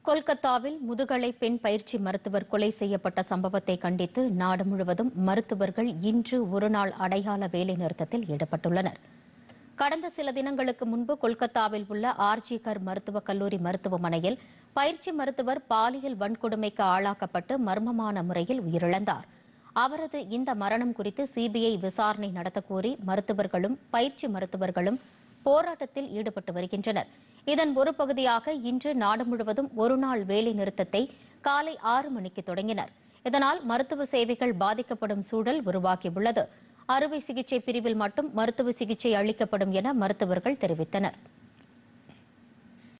கொல்கத்தாவில் முதுகலை பெண் பயிற்சி மருத்துவர் கொலை செய்யப்பட்ட சம்பவத்தை கண்டித்து நாடு முழுவதும் மருத்துவர்கள் இன்று ஒருநாள் அடையாள வேலைநிறுத்தத்தில் ஈடுபட்டுள்ளனர் கடந்த சில தினங்களுக்கு முன்பு கொல்கத்தாவில் உள்ள ஆர்ஜி கர் மருத்துவக் கல்லூரி மருத்துவமனையில் பயிற்சி மருத்துவர் பாலியல் வன்கொடுமைக்கு ஆளாக்கப்பட்டு மர்மமான முறையில் உயிரிழந்தார் அவரது இந்த மரணம் குறித்து சிபிஐ விசாரணை நடத்தக்கோரி மருத்துவர்களும் பயிற்சி மருத்துவர்களும் போராட்டத்தில் ஈடுபட்டு வருகின்றனர் இதன் ஒரு பகுதியாக இன்று நாடு முழுவதும் ஒருநாள் வேலை நிறுத்தத்தை காலை ஆறு மணிக்கு தொடங்கினர் இதனால் மருத்துவ சேவைகள் பாதிக்கப்படும் சூழல் உருவாகியுள்ளது அறுவை சிகிச்சை பிரிவில் மட்டும் மருத்துவ சிகிச்சை அளிக்கப்படும் என மருத்துவர்கள் தெரிவித்தனர்